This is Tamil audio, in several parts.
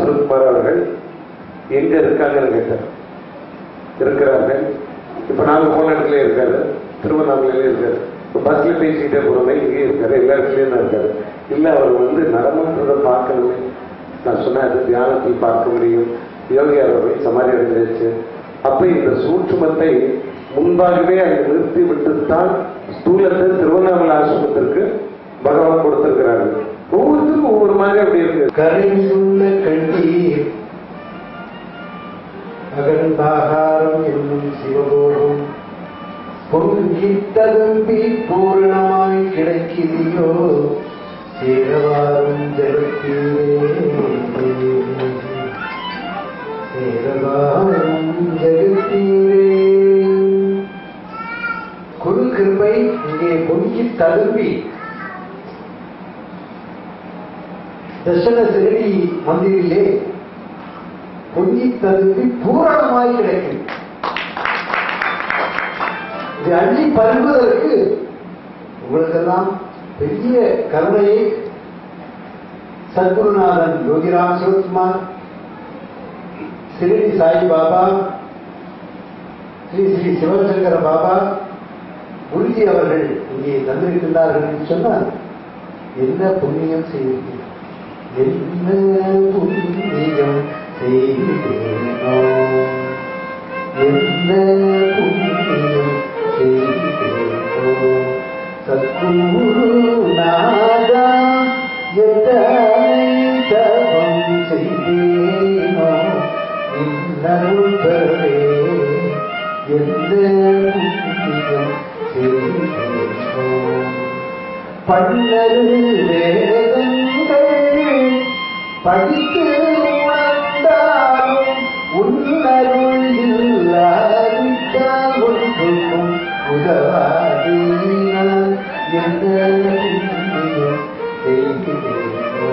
சுரத்குமார் அவர்கள் எங்க இருக்காங்கன்னு கேட்டார் இருக்கிறார்கள் இப்ப நாங்க போன இடத்துல இருக்காரு திருவண்ணாமலையில இருக்காரு இப்ப பஸ்ல பேசிக்கிட்டே போறோமே இங்கே இருக்காரு எல்லா இடத்துலயும் தான் இருக்காரு இல்ல அவர் வந்து நடமாட்டத்தை பார்க்கணுமே நான் சொன்னேன் அது தியானத்தில் பார்க்க முடியும் யோகி அவர்கள் சமாதி அடைஞ்சிருச்சு அப்ப இந்த சூட்சுமத்தை முன்பாகவே அங்கே நிறுத்தி விட்டுத்தான் ஸ்தூலத்தை திருவண்ணாமலை ஆசிரமத்திற்கு பகவான் கொடுத்திருக்கிறார்கள் ஒவ்வொருத்தருக்கும் ஒவ்வொரு மாதிரி அப்படி இருக்கு கரைந்துள்ள கண்ணீர் அகண்டாகாரம் என்னும் சிவபோகம் பொங்கி ததும்பி பூரணமாய் கிடைக்கிறியோ சேரவாரும் ஜெகத்தீரே சேரவாரும் ஜெகத்தீரே குரு கிருபை இங்கே பொங்கி ததும்பி தர்சன சிறடி மந்திரிலே பொன்னி தருவி பூரணமாய் கிடைக்கும் இது அள்ளி பருகுவதற்கு உங்களுக்கெல்லாம் பெரிய கருணையை சத்குருநாதன் யோகிராம் சிவகுமார் சிறிடி சாய் பாபா ஸ்ரீ ஸ்ரீ சிவசங்கர பாபா குருஜி அவர்கள் இங்கே தந்திருக்கின்றார்கள் என்று சொன்னால் என்ன புண்ணியம் செய்தீர்கள் என்ன புண்ணியம் செய்தேனோ என்ன புண்ணியம் செய்தேனோ சத்குருநாதா எத்தனை தவம் செய்தேனோ இன்னருள் பெறவே என்ன புண்ணியம் செய்தேனோ பன்னரு வேதங்கள் படித்து உணர்ந்தாலும் உன்னருள் இல்லாவிட்டால் ஒன்றுக்கும் உதவாது நான் என்ன புண்ணியம் செய்கிறேனோ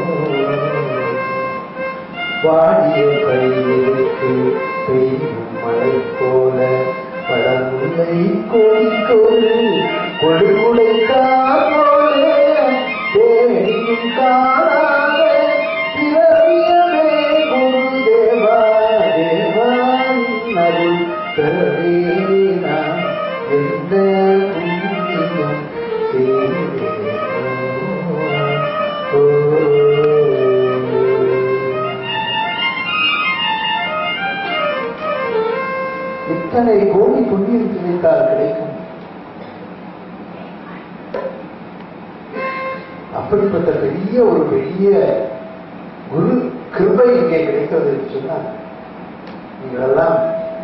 வாடிய கையிற்கு பெய்யும் மழை போல பழமுல்லை கொடிக்கொரு கொடுகுடைத்தார் போல தேடியும் காணாத பிறவியமே குருதேவா தேவா அருள் பெறவே நான் எந்த புண்ணியம் இத்தனை கோடி புண்ணியம் கிடைத்தால் கிடைக்கும் அப்படிப்பட்ட பெரிய ஒரு பெரிய குரு கிருபை இங்கே கிடைக்கிறது என்று சொன்னால் நீங்களெல்லாம்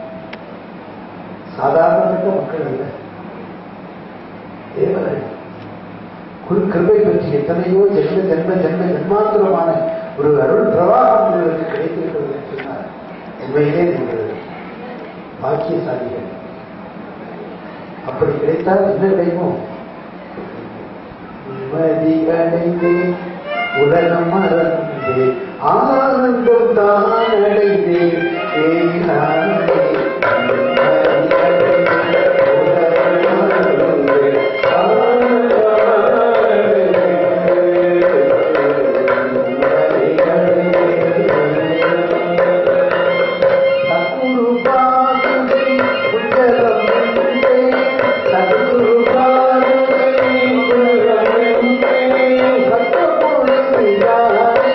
சாதாரணப்பட்ட மக்கள் அல்ல தேவர்கள் குரு கிருபை பற்றி எத்தனையோ ஜென்ம ஜென்ம ஜென்ம ஜென்மாந்திரமான ஒரு அருள் பிரவாகம் உங்களுக்கு கிடைத்திருக்கிறது என்று சொன்னால் உண்மையிலே நீங்கள் பாக்கியசாலிகள் அப்படி கிடைத்தால் என்ன கிடைக்கும் நிம்மதி அடைந்தே உலகம் மறந்தே ஆனந்தம் தான் அடைந்தே தேனானே. நிம்மதி அடைந்தே, உலகம் மறந்தே, ஆனந்தம் அடைந்தே. நிம்மதி அடைந்தே, சத்குரு பாதுகை உத்தரவுண்டே சத்குரு பாதுகை உத்தரவுண்டே சத்குரு யாரே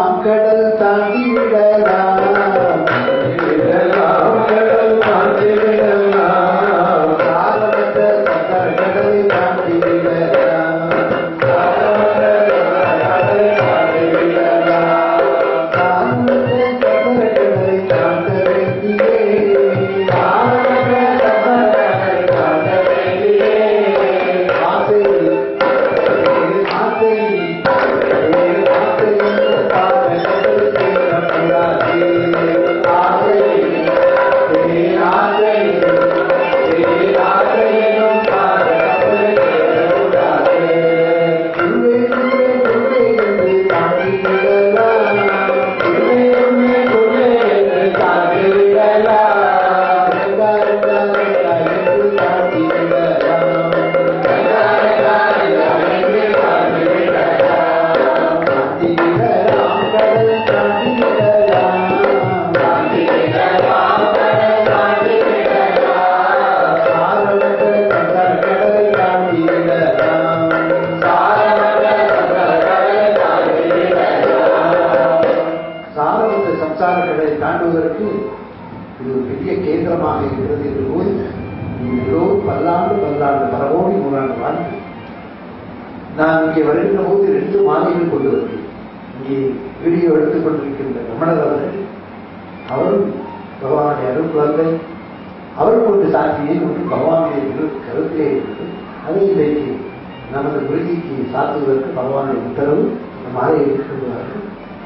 விடலாம் கடல் தாண்டி விடலாம் விடலாம் கடல் தாண்டி விடலாம் சாரமற்ற சங்கர கடலை தாண்டி விடலாம் சாரமற்ற கடலை தாண்டி விடலாம் சாரமற்ற சங்கர கடலை தாண்ட வேண்டியே சாரமற்ற சங்கர கடலை தாண்ட வேண்டியே ஆசை ஆசை ஆசை என்று பாட கடல் தேடக்கூடாது ஆசை ஆசை ஆசை எனும் பாட கடல் தேடக்கூடாது உள்ளே உள்ளே உள்ளே என்று தாண்டி விடலாம் உள்ளே உள்ளே உள்ளே என்று தாண்டி விடலாம் ரெங்கா ரெங்கா ரெங்கா என்று தாண்டி விடலாம் ரெங்கா ரெங்கா ரெங்கா என்று தாண்டி விடலாம் தாண்டி விடலாம் கடல் தாண்டி விடலாம் தாண்டி விடலாம் கடல் தாண்டி விடலாம் சாரமற்ற சங்கர கடலை தாண்டி விடலாம் சாரமற்ற சங்கர கடலை தாண்டி விடலாம் சாரமற்ற சம்சார கடலை தாண்டுவதற்கு இது ஒரு பெரிய கேந்திரமாக இருக்கிறது என்று போது எல்லோரும் பல்லாண்டு பல்லாண்டு பல கோடி நூறாண்டு வாழ்ந்து நான் இங்கே வருகின்ற போது ரெண்டு மாலைகள் கொண்டு வருகிறேன் இங்கே வீடியோ எடுத்துக் கொண்டிருக்கின்ற ரமணர் அவர்கள் அவரும் பகவானுடைய அருள்குழந்தை அவர் கொண்டு சாட்சியை ஒன்று பகவானுடைய திரு கருத்திலே இருக்கிறது அதை இன்றைக்கு நமது குருஜிக்கு சாத்துவதற்கு பகவானுடைய உத்தரவு இந்த மாலையை எடுத்துக்கொள்வார்கள்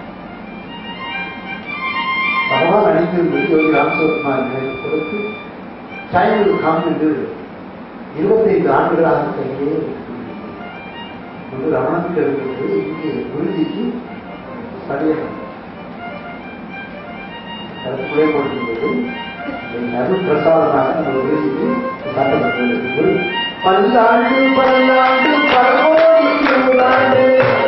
பகவான் அணிந்திருந்தது யோகி ராமசுவகுமார் எனக்கு கொடுத்து சைல்டு காம் என்று இருபத்தைந்து ஆண்டுகளாக கையிலே ஒன்று ரமணனுக்கு இருக்கிறது இங்கே குருஜிக்கு சரியகம் கருத்துக்குள்ளே போட்டிருந்தது அருள் பிரசாதமாக நம்ம குருஜிக்கு சாட்டப்பட்டுள்ளது பல்லாண்டு பல்லாண்டு பலகோடி நூறாண்டு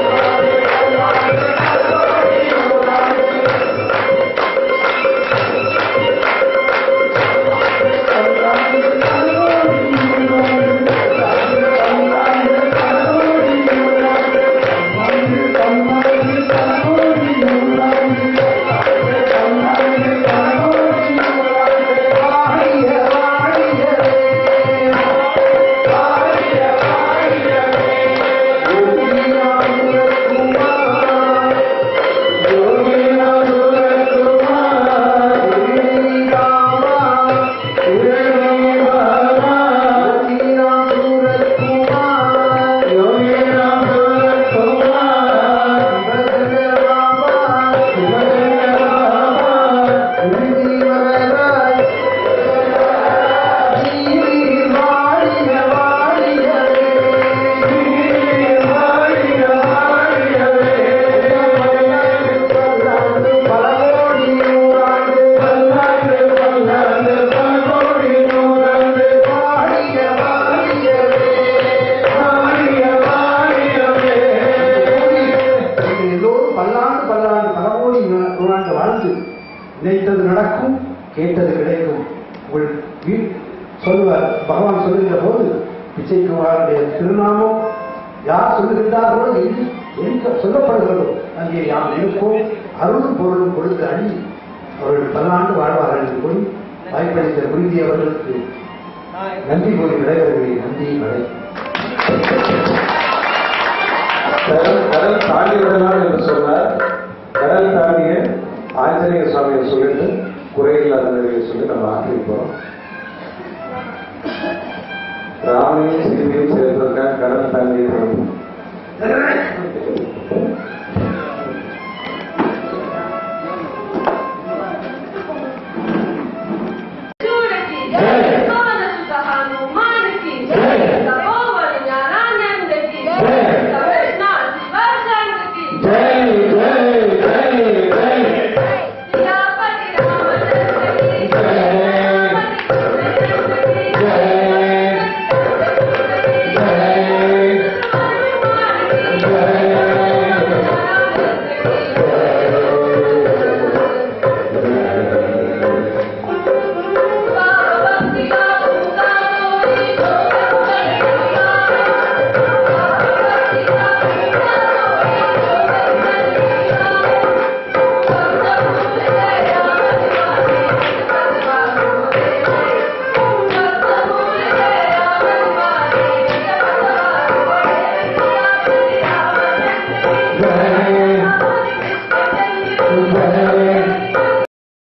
எல்லோரும் பல்லாண்டு பல்லாண்டு பல கோடி நூ- நூறாண்டு வாழ்ந்து நினைத்தது நடக்கும் கேட்டது கிடைக்கும் உங்கள் வீ- சொல்லுவார் பகவான் சொல்லுகிற போது பிச்சைக்குமாரனுடைய திருநாமம் யார் சொல்லுகின்றார்களோ என்று எங்க சொல்லப்படுகிறதோ அங்கே யாம் நினைப்போம் அருளும் பொருளும் கொடுத்து அணி அவர்கள் பல்லாண்டு வாழ்வார்கள் என்று கூறி வாய்ப்பளித்த குருதி அவர்களுக்கு நன்றி கூறி விடைபெறுகிறேன் நன்றி வரை கடல் கடல் தாண்டி விடலாம் என்று சொன்னார் கடல் தாண்டிய ஆஞ்சநேய சுவாமியை சொல்லிட்டு குறையில்லாத நிலையை சொல்லி நம்ம ஆக்கி போறோம் ராமையும் சீதையும் சேர்ந்திருக்காங்க கடல் தாண்டிய